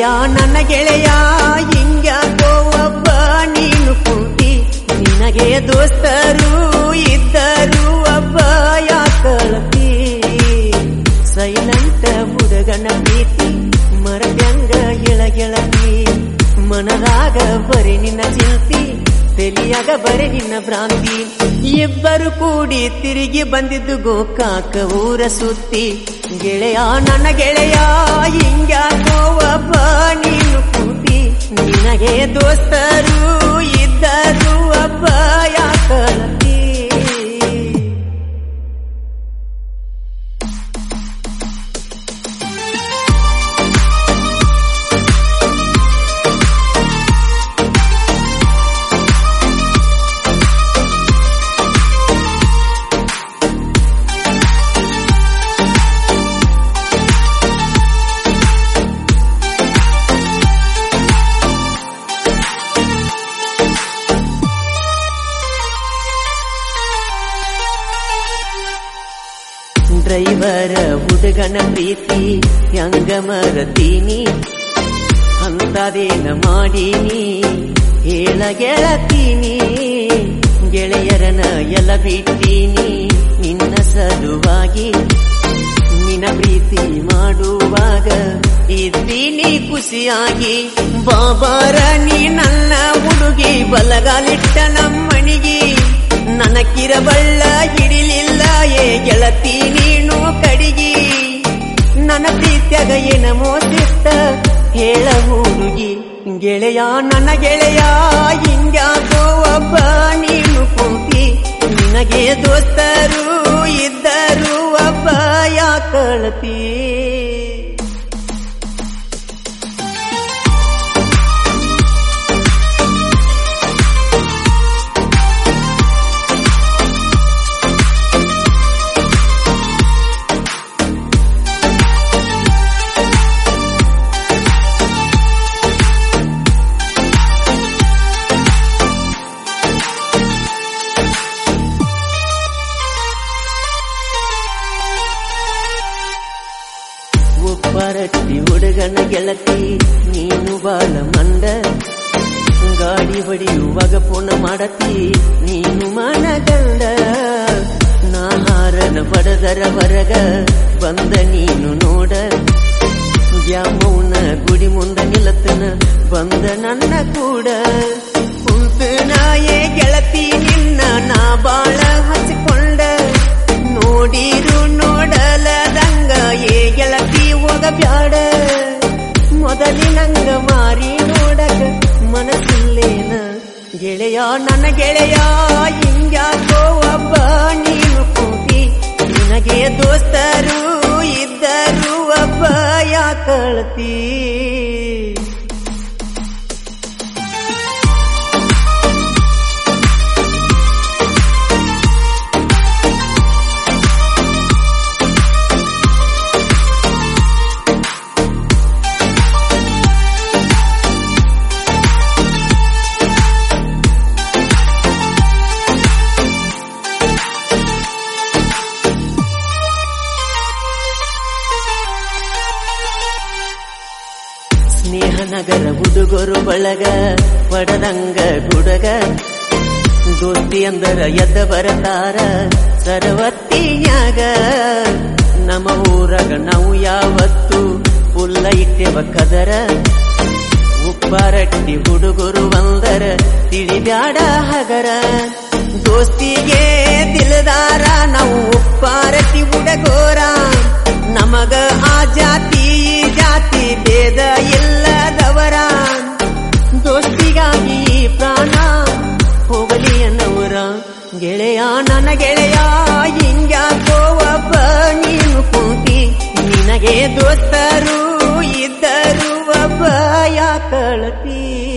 ಗೆಳೆಯ ನನ್ನ ಗೆಳೆಯ ಹಿಂಗ್ಯಾಕೋ ಒಬ್ಬ ನೀನು ಕುಂತಿ ನಿನಗೆ ದೋಸ್ತರು ಇದ್ದರು ಒಬ್ಬ ಯಾಕಳತಿ ಸೈಲೆಂಟ್ ಹುಡುಗನ ಪ್ರೀತಿ ಮರದಂಗ ಎಳಗೆಳತಿ ಮನದಾಗ ಬರೀ ನಿನ್ನ ಚಿಂತಿ ತೆಲಿಯಾಗ ಬರೀ ನಿನ್ನ ಭ್ರಾಂತಿ ಇಬ್ಬರು ಕೂಡಿ ತಿರುಗಿ ಬಂದಿದ್ದು ಗೋಕಾಕ ಊರ ಸುತ್ತಿ ಗೆಳೆಯ ನನ್ನ ಗೆಳೆಯ ಹಿಂಗ್ಯಾಕೋ ಒಬ್ಬ ನೀನು ಕೂತಿ ನಿನಗೆ ದೋಸ್ತರು ಇದ್ದರು ಒಬ್ಬ ಯಾಕಳತಿ ಡ್ರೈವರ ಹುಡುಗನ ಪ್ರೀತಿ ಹೆಂಗ ಮರತೀನಿ ಅಂತದೇನ ಮಾಡೀನಿ ಹೇಳ ಗೆಳತೀನಿ ಗೆಳೆಯರನ ಎಲ್ಲ ಬಿಟ್ಟೀನಿ ನಿನ್ನ ಸಲುವಾಗಿ ನಿನ್ನ ಪ್ರೀತಿ ಮಾಡುವಾಗ ಇದ್ದೀನಿ ಖುಷಿಯಾಗಿ ಬಾಬಾರ ನೀ ನನ್ನ ಹುಡುಗಿ ಬಲಗಾಲಿಟ್ಟ ನಮ್ಮಣಿಗಿ ನನಕಿರಬಳ್ಳ ಹಿಡಿಲಿಲ್ಲ ಏ ಗೆಳತಿ ನೀನು ಕಡಿಗಿ ನನ್ನ ಪ್ರೀತ್ಯಾಗ ಏನ ಮೋಸಿತ್ತ ಹೇಳ ಹುಡುಗಿ ಗೆಳೆಯ ನನ್ನ ಗೆಳೆಯ ಹಿಂಗ್ಯಾಕೋ ಒಬ್ಬ ನೀನು ಕೂತಿ ನಿನಗೆ ದೋಸ್ತರು ಇದ್ದರು ಒಬ್ಬ ಯಾಕಳತಿ ಒಬ್ಬರಟ್ಟಿ ಹುಡುಗನ ಗೆಳತಿ ನೀನು ಬಾಳ ಮಂದ ಗಾಡಿ ಹೊಡೆಯುವಾಗ ಫೋನ್ ಮಾಡತಿ ನೀನು ಮನಗಂಡ ನಾಹಾರನ ಬಡದರ ಹೊರಗ ಬಂದ ನೀನು ನೋಡ ದ್ಯಾಮೌನ ಗುಡಿ ಮುಂದ ನಿಲತನ ಬಂದ ನನ್ನ ಕೂಡ ಕುಂತು ನಾಯೇ ಗೆಳತಿ ನಿನ್ನ ನಾ ಬಾಳ ಹಚ್ಕೊಂಡ ನೋಡಿರು ನೋಡಲದಂಗ ಏ ಗೆಳತಿ ಹೋಗ ಬ್ಯಾಡ ಮೊದಲಿನಂಗ ಮಾರಿ ನೋಡಕ ಮನಸ್ಸಿಲ್ಲೇನ ಗೆಳೆಯ ನನ್ನ ಗೆಳೆಯ ಹಿಂಗ್ಯಾಕೋ ಒಬ್ಬ ನೀನು ಕೂತಿ ನಿನಗೆ ದೋಸ್ತರು ಇದ್ದರು ಒಬ್ಬ ಯಾಕಳತಿ ಸ್ನೇಹ ನಗರ ಹುಡುಗರು ಬಳಗ ಪಡದಂಗ ಗುಡಗ ದೋಸ್ತಿ ಅಂದರ ಎದ್ದ ಬರತಾರ ಸರವತ್ತಿನ್ಯಾಗ ನಮ್ಮ ಊರಾಗ ನಾವು ಯಾವತ್ತು ಪುಲ್ಲ ಇಟ್ಟೆವ ಕದರ ಉಪ್ಪಾರಟ್ಟಿ ಹುಡುಗರು ಒಂದರ ತಿಳಿಬ್ಯಾಡ ಹಗರ ದೋಸ್ತಿಗೆ ದಿಲದಾರ ನಾವು ಉಪ್ಪಾರಟ್ಟಿ ಹುಡುಗೋರ ನಮಗ ಆ ಜಾತಿ ಈ ಜಾತಿ ಭೇದ ಇಲ್ಲದವರ ದೋಸ್ತಿಗಾಗಿ ಈ ಪ್ರಾಣ ಹೋಗಲಿ ಅನ್ನವರ ಗೆಳೆಯ ನನ್ನ ಗೆಳೆಯ ಹಿಂಗ್ಯಾಕೋ ಒಬ್ಬ ನೀನು ಕೂತಿ ನಿನಗೆ ದೋಸ್ತರು ಇದ್ದರು ಒಬ್ಬ ಯಾಕಳತಿ